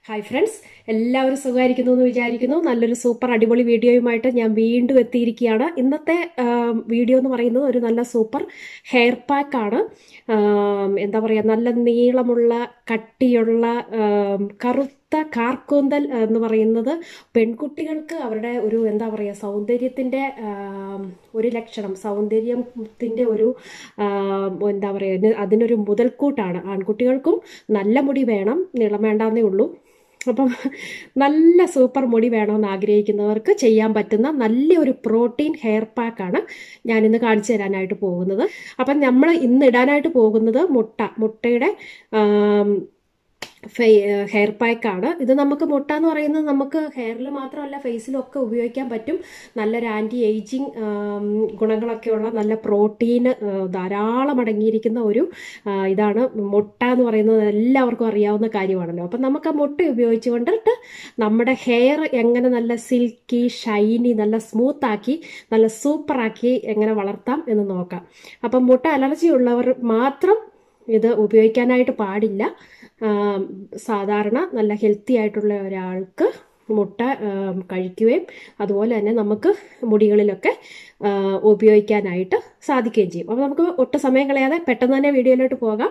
hi friends എല്ലാവരും സുഖമായിരിക്കുന്നു എന്ന് വിചാരിക്കുന്നു നല്ലൊരു സൂപ്പർ അടിപൊളി വീഡിയോയുമായിട്ട് ഞാൻ വീണ്ടും എത്തിയിരിക്കുകയാണ് ഇന്നത്തെ ആം, വീഡിയോ എന്ന് പറയുന്നത് ഒരു നല്ല സൂപ്പർ ഹെയർ പാക്കാണ് ആം, എന്താ പറയുക നല്ല നീളമുള്ള കട്ടിയുള്ള ആം, കറുത്ത കാർക്കൂന്തൽ എന്ന് പറയുന്നത് പെൺകുട്ടികൾക്ക് അവരുടെ ഒരു എന്താ പറയുക സൗന്ദര്യത്തിൻ്റെ ആം, ഒരു ലക്ഷണം സൗന്ദര്യത്തിൻ്റെ ഒരു ആം, എന്താ പറയുക അതിനൊരു മുതൽക്കൂട്ടാണ് ആൺകുട്ടികൾക്കും നല്ല മുടി വേണം നീളം വേണ്ടാന്നേ ഉള്ളൂ അപ്പം നല്ല സൂപ്പർ മുടി വേണമെന്ന് ആഗ്രഹിക്കുന്നവർക്ക് ചെയ്യാൻ പറ്റുന്ന നല്ലൊരു പ്രോട്ടീൻ ഹെയർ പാക്കാണ് ഞാനിന്ന് കാണിച്ചു തരാനായിട്ട് പോകുന്നത് അപ്പം നമ്മൾ ഇന്ന് ഇടാനായിട്ട് പോകുന്നത് മുട്ട മുട്ടയുടെ ആം, ഫെ- ഹെയർ പാക്കാണ് ഇത് നമുക്ക് മുട്ട എന്ന് പറയുന്നത് നമുക്ക് ഹെയറിൽ മാത്രമല്ല ഫേസിലും ഒക്കെ ഉപയോഗിക്കാൻ പറ്റും നല്ലൊരു ആൻറ്റി ഏജിങ് ഗുണങ്ങളൊക്കെയുള്ള നല്ല പ്രോട്ടീന് ധാരാളം അടങ്ങിയിരിക്കുന്ന ഒരു ആ, ഇതാണ് മുട്ട എന്ന് പറയുന്നത് എല്ലാവർക്കും അറിയാവുന്ന കാര്യമാണല്ലോ അപ്പം നമുക്ക് ആ മുട്ട ഉപയോഗിച്ചുകൊണ്ടിട്ട് നമ്മുടെ ഹെയർ എങ്ങനെ നല്ല സിൽക്കി ഷൈനി നല്ല സ്മൂത്ത് ആക്കി നല്ല സൂപ്പറാക്കി എങ്ങനെ വളർത്താം എന്ന് നോക്കാം അപ്പം മുട്ട അലർജി ഉള്ളവർ മാത്രം ഇത് ഉപയോഗിക്കാനായിട്ട് പാടില്ല ആം, സാധാരണ നല്ല ഹെൽത്തി ആയിട്ടുള്ള ഒരാൾക്ക് മുട്ട ആം, കഴിക്കുകയും അതുപോലെ തന്നെ നമുക്ക് മുടികളിലൊക്കെ ആ, ഉപയോഗിക്കാനായിട്ട് സാധിക്കുകയും ചെയ്യും അപ്പോൾ നമുക്ക് ഒട്ടും സമയം കളയാതെ പെട്ടെന്ന് തന്നെ വീഡിയോയിലോട്ട് പോകാം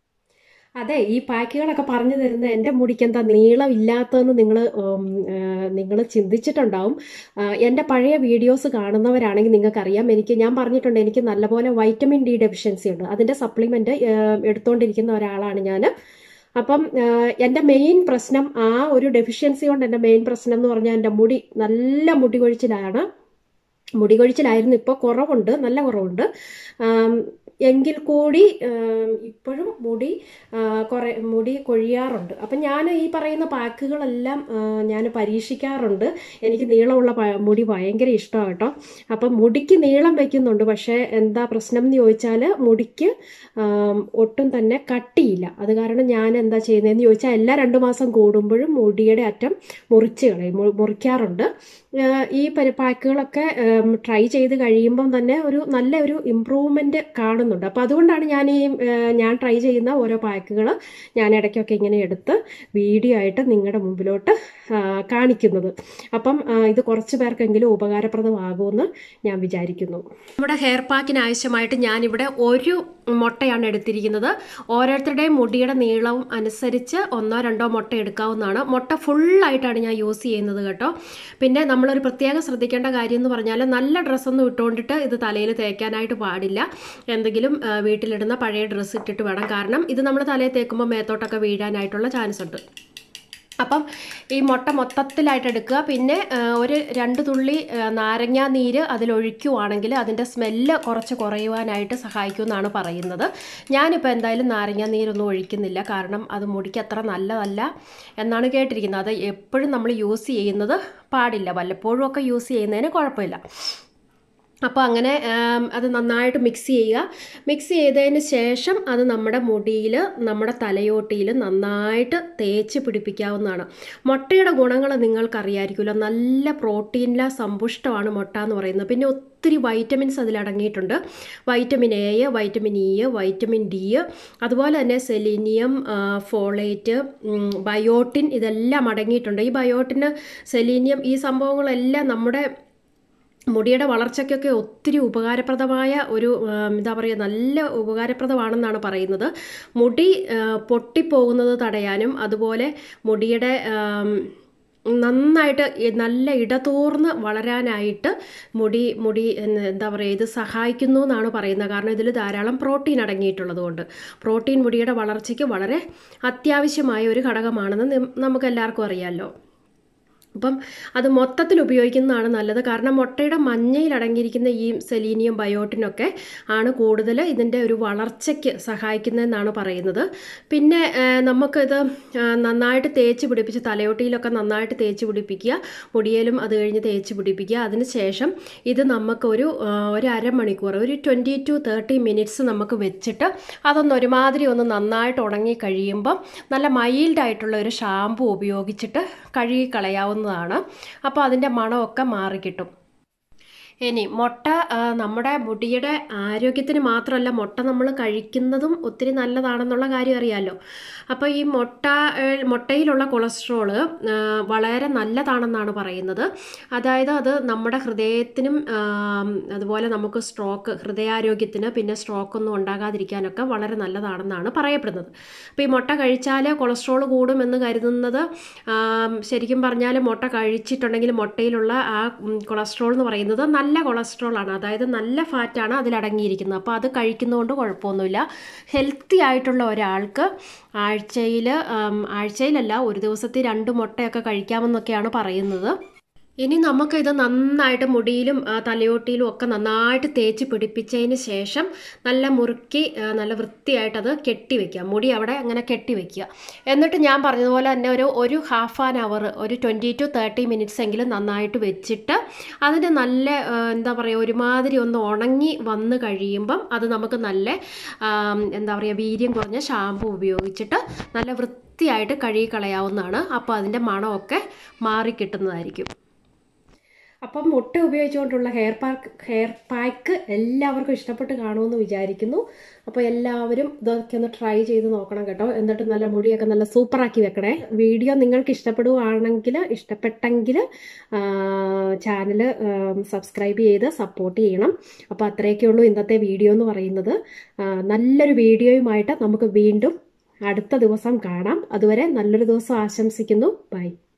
അതെ ഈ പാക്കുകളൊക്കെ പറഞ്ഞു തരുന്ന എൻ്റെ മുടിക്ക് എന്താ നീളമില്ലാത്തതെന്ന് നിങ്ങൾ നിങ്ങൾ ചിന്തിച്ചിട്ടുണ്ടാവും ആ, എൻ്റെ പഴയ വീഡിയോസ് കാണുന്നവരാണെങ്കിൽ നിങ്ങൾക്കറിയാം എനിക്ക് ഞാൻ പറഞ്ഞിട്ടുണ്ട് എനിക്ക് നല്ലപോലെ വൈറ്റമിൻ ഡി ഡെഫിഷ്യൻസി ഉണ്ട് അതിൻ്റെ സപ്ലിമെൻ്റ് എടുത്തുകൊണ്ടിരിക്കുന്ന ഒരാളാണ് ഞാൻ അപ്പം ആ, എൻ്റെ മെയിൻ പ്രശ്നം ആ ഒരു ഡെഫിഷ്യൻസി കൊണ്ട് എൻ്റെ മെയിൻ പ്രശ്നം എന്ന് പറഞ്ഞാൽ എൻ്റെ മുടി നല്ല മുടി കൊഴിച്ചിലാണ് മുടി കൊഴിച്ചിലായിരുന്നു ഇപ്പോൾ കുറവുണ്ട് നല്ല കുറവുണ്ട് ആം, എങ്കിൽ കൂടി ആം, ഇപ്പോഴും മുടി ആ, കുറെ മുടി കൊഴിയാറുണ്ട് അപ്പം ഞാൻ ഈ പറയുന്ന പാക്കുകളെല്ലാം ഞാൻ പരീക്ഷിക്കാറുണ്ട് എനിക്ക് നീളമുള്ള പ- മുടി ഭയങ്കര ഇഷ്ടമാണ് കേട്ടോ അപ്പം മുടിക്ക് നീളം വയ്ക്കുന്നുണ്ട് പക്ഷേ എന്താ പ്രശ്നം എന്ന് ചോദിച്ചാൽ മുടിക്ക് ആം, ഒട്ടും തന്നെ കട്ടിയില്ല അത് കാരണം ഞാൻ എന്താ ചെയ്യുന്നതെന്ന് ചോദിച്ചാൽ എല്ലാ രണ്ട് മാസം കൂടുമ്പോഴും മുടിയുടെ അറ്റം മുറിച്ച് കളയും മു- മുറിക്കാറുണ്ട് ആ, ഈ പരി- പാക്കുകളൊക്കെ ട്രൈ ചെയ്ത് കഴിയുമ്പം തന്നെ ഒരു നല്ല ഒരു ഇമ്പ്രൂവ്മെന്റ് കാണുന്നുണ്ട് അപ്പോൾ അതുകൊണ്ടാണ് ഞാൻ ഈ ആ, ഞാൻ ട്രൈ ചെയ്യുന്ന ഓരോ പാക്കുകൾ ഞാൻ ഇടയ്ക്കൊക്കെ ഇങ്ങനെ എടുത്ത് വീഡിയോ ആയിട്ട് നിങ്ങളുടെ മുമ്പിലോട്ട് ആ, കാണിക്കുന്നത് അപ്പം ആ, ഇത് കുറച്ച് പേർക്കെങ്കിലും ഉപകാരപ്രദമാകുമെന്ന് ഞാൻ വിചാരിക്കുന്നു നമ്മുടെ ഹെയർ പാക്കിന് ആവശ്യമായിട്ട് ഞാനിവിടെ ഒരു മുട്ടയാണ് എടുത്തിരിക്കുന്നത് ഓരോരുത്തരുടെയും മുടിയുടെ നീളവും അനുസരിച്ച് ഒന്നോ രണ്ടോ മുട്ട എടുക്കാവുന്നതാണ് മുട്ട ഫുള്ളായിട്ടാണ് ഞാൻ യൂസ് ചെയ്യുന്നത് കേട്ടോ പിന്നെ നമ്മളൊരു പ്രത്യേകം ശ്രദ്ധിക്കേണ്ട കാര്യം എന്ന് പറഞ്ഞാൽ നല്ല ഡ്രസ്സൊന്നും ഇട്ടുകൊണ്ടിട്ട് ഇത് തലയിൽ തേക്കാനായിട്ട് പാടില്ല എന്തെങ്കിലും ആ, വീട്ടിലിടുന്ന പഴയ ഡ്രസ്സ് ഇട്ടിട്ട് വേണം കാരണം ഇത് നമ്മൾ തലയിൽ തേക്കുമ്പോൾ മേത്തോട്ടൊക്കെ വീഴാനായിട്ടുള്ള ചാൻസ് ഉണ്ട് അപ്പം ഈ മുട്ട മൊത്തത്തിലായിട്ട് എടുക്കുക പിന്നെ ആ, ഒരു രണ്ട് തുള്ളി ആ, നാരങ്ങാ നീര് അതിലൊഴിക്കുവാണെങ്കിൽ അതിൻ്റെ സ്മെല്ല് കുറച്ച് കുറയുവാനായിട്ട് സഹായിക്കുമെന്നാണ് പറയുന്നത് ഞാനിപ്പോൾ എന്തായാലും നാരങ്ങാ നീരൊന്നും ഒഴിക്കുന്നില്ല കാരണം അത് മുടിക്ക് അത്ര നല്ലതല്ല എന്നാണ് കേട്ടിരിക്കുന്നത് അത് എപ്പോഴും നമ്മൾ യൂസ് ചെയ്യുന്നത് പാടില്ല വല്ലപ്പോഴും ഒക്കെ യൂസ് ചെയ്യുന്നതിന് കുഴപ്പമില്ല അപ്പോൾ അങ്ങനെ ആം, അത് നന്നായിട്ട് മിക്സ് ചെയ്യുക മിക്സ് ചെയ്തതിന് ശേഷം അത് നമ്മുടെ മുടിയിൽ നമ്മുടെ തലയോട്ടിയിൽ നന്നായിട്ട് തേച്ച് പിടിപ്പിക്കാവുന്നതാണ് മുട്ടയുടെ ഗുണങ്ങൾ നിങ്ങൾക്കറിയായിരിക്കുമല്ലോ നല്ല പ്രോട്ടീനില സമ്പുഷ്ടമാണ് മുട്ട എന്ന് പറയുന്നത് പിന്നെ ഒത്തിരി വൈറ്റമിൻസ് അതിലടങ്ങിയിട്ടുണ്ട് vitamin A vitamin E vitamin D അതുപോലെ തന്നെ സെലീനിയം ഫോളേറ്റ് ബയോട്ടിൻ ഇതെല്ലാം അടങ്ങിയിട്ടുണ്ട് ഈ ബയോട്ടിന് സെലീനിയം ഈ സംഭവങ്ങളെല്ലാം നമ്മുടെ മുടിയുടെ വളർച്ചയ്ക്കൊക്കെ ഒത്തിരി ഉപകാരപ്രദമായ ഒരു ആം, എന്താ പറയുക നല്ല ഉപകാരപ്രദമാണെന്നാണ് പറയുന്നത് മുടി ആ, പൊട്ടിപ്പോകുന്നത് തടയാനും അതുപോലെ മുടിയുടെ ആം, നന്നായിട്ട് ഈ നല്ല ഇടതൂർന്ന് വളരാനായിട്ട് മുടി മുടി എന്ന് എന്താ പറയുക ഇത് സഹായിക്കുന്നു എന്നാണ് പറയുന്നത് കാരണം ഇതിൽ ധാരാളം പ്രോട്ടീൻ അടങ്ങിയിട്ടുള്ളത് കൊണ്ട് പ്രോട്ടീൻ മുടിയുടെ വളർച്ചയ്ക്ക് വളരെ അത്യാവശ്യമായ ഒരു ഘടകമാണെന്ന് നം- നമുക്ക് എല്ലാവർക്കും അറിയാമല്ലോ അപ്പം അത് മൊത്തത്തിൽ ഉപയോഗിക്കുന്നതാണ് നല്ലത് കാരണം മുട്ടയുടെ മഞ്ഞയിൽ അടങ്ങിയിരിക്കുന്ന ഈ സെലീനിയം ബയോട്ടിനൊക്കെ ആണ് കൂടുതൽ ഇതിൻ്റെ ഒരു വളർച്ചയ്ക്ക് സഹായിക്കുന്നതെന്നാണ് പറയുന്നത് പിന്നെ ആ, നമുക്കിത് ആ, നന്നായിട്ട് തേച്ച് പിടിപ്പിച്ച് തലയോട്ടിയിലൊക്കെ നന്നായിട്ട് തേച്ച് പിടിപ്പിക്കുക മുടിയിലും അത് കഴിഞ്ഞ് തേച്ച് പിടിപ്പിക്കുക അതിന് ശേഷം ഇത് നമുക്കൊരു ആ, ഒരു അരമണിക്കൂർ ഒരു ട്വൻറ്റി ടു തേർട്ടി മിനിറ്റ്സ് നമുക്ക് വെച്ചിട്ട് അതൊന്ന് ഒരുമാതിരി ഒന്ന് നന്നായിട്ട് ഉണങ്ങി കഴിയുമ്പം നല്ല മൈൽഡായിട്ടുള്ള ഒരു ഷാമ്പു ഉപയോഗിച്ചിട്ട് കഴുകി കളയാവുന്നതാണ് അപ്പോൾ അതിൻ്റെ മണമൊക്കെ മാറിക്കിട്ടും ഇനി മുട്ട ആ, നമ്മുടെ മുടിയുടെ ആരോഗ്യത്തിന് മാത്രമല്ല മുട്ട നമ്മൾ കഴിക്കുന്നതും ഒത്തിരി നല്ലതാണെന്നുള്ള കാര്യം അറിയാമല്ലോ അപ്പോൾ ഈ മുട്ട ഏ, മുട്ടയിലുള്ള കൊളസ്ട്രോള് ആ, വളരെ നല്ലതാണെന്നാണ് പറയുന്നത് അതായത് അത് നമ്മുടെ ഹൃദയത്തിനും ആ, അതുപോലെ നമുക്ക് സ്ട്രോക്ക് ഹൃദയാരോഗ്യത്തിന് പിന്നെ സ്ട്രോക്ക് ഒന്നും ഉണ്ടാകാതിരിക്കാനൊക്കെ വളരെ നല്ലതാണെന്നാണ് പറയപ്പെടുന്നത് അപ്പോൾ ഈ മുട്ട കഴിച്ചാൽ കൊളസ്ട്രോൾ കൂടുമെന്ന് കരുതുന്നത് ആ, ശരിക്കും പറഞ്ഞാൽ മുട്ട കഴിച്ചിട്ടുണ്ടെങ്കിൽ മുട്ടയിലുള്ള ആ ഉം, കൊളസ്ട്രോൾ എന്ന് പറയുന്നത് നല്ല കൊളസ്ട്രോൾ ആണ് അതായത് നല്ല ഫാറ്റാണ് അതിലടങ്ങിയിരിക്കുന്നത് അപ്പോൾ അത് കഴിക്കുന്നതുകൊണ്ട് കുഴപ്പമൊന്നുമില്ല ഹെൽത്തി ആയിട്ടുള്ള ഒരാൾക്ക് ആഴ്ചയിൽ ആഴ്ചയിലല്ല ഒരു ദിവസത്തിൽ രണ്ട് മുട്ടയൊക്കെ കഴിക്കാമെന്നൊക്കെയാണ് പറയുന്നത് ഇനി നമുക്ക് ഇത് നന്നായിട്ട് മുടിയിലും ആ, തലയോട്ടിയിലും ഒക്കെ നന്നായിട്ട് തേച്ച് പിടിപ്പിച്ചതിന് ശേഷം നല്ല മുറുക്കി ആ, നല്ല വൃത്തിയായിട്ട് അത് കെട്ടി വെക്കുക മുടി അവിടെ അങ്ങനെ കെട്ടി വെക്കുക എന്നിട്ട് ഞാൻ പറഞ്ഞതുപോലെ തന്നെ ഒരു ഒരു ഹാഫ് ആൻ അവർ ഒരു ട്വൻറ്റി ടു തേർട്ടി മിനിറ്റ്സ് എങ്കിലും നന്നായിട്ട് വെച്ചിട്ട് അതിന് നല്ല ആ, എന്താ പറയുക ഒരുമാതിരി ഒന്ന് ഉണങ്ങി വന്ന് കഴിയുമ്പം അത് നമുക്ക് നല്ല ആ, എന്താ പറയുക വീര്യം കുറഞ്ഞ ഷാമ്പു ഉപയോഗിച്ചിട്ട് നല്ല വൃത്തിയായിട്ട് കഴുകി കളയാവുന്നതാണ് അപ്പോൾ അതിൻ്റെ മണമൊക്കെ മാറിക്കിട്ടുന്നതായിരിക്കും അപ്പം മുട്ട ഉപയോഗിച്ചുകൊണ്ടുള്ള ഹെയർ പാക്ക് ഹെയർ പാക്ക് എല്ലാവർക്കും ഇഷ്ടപ്പെട്ട് കാണുമെന്ന് വിചാരിക്കുന്നു അപ്പോൾ എല്ലാവരും ഇതൊക്കെ ഒന്ന് ട്രൈ ചെയ്ത് നോക്കണം കേട്ടോ എന്നിട്ട് നല്ല മുടിയൊക്കെ നല്ല സൂപ്പറാക്കി വെക്കണേ വീഡിയോ നിങ്ങൾക്ക് ഇഷ്ടപ്പെടുവാണെങ്കിൽ ഇഷ്ടപ്പെട്ടെങ്കിൽ ചാനൽ സബ്സ്ക്രൈബ് ചെയ്ത് സപ്പോർട്ട് ചെയ്യണം അപ്പോൾ അത്രയൊക്കെ ഉള്ളൂ ഇന്നത്തെ വീഡിയോ എന്ന് പറയുന്നത് ആ, നല്ലൊരു വീഡിയോയുമായിട്ട് നമുക്ക് വീണ്ടും അടുത്ത ദിവസം കാണാം അതുവരെ നല്ലൊരു ദിവസം ആശംസിക്കുന്നു ബൈ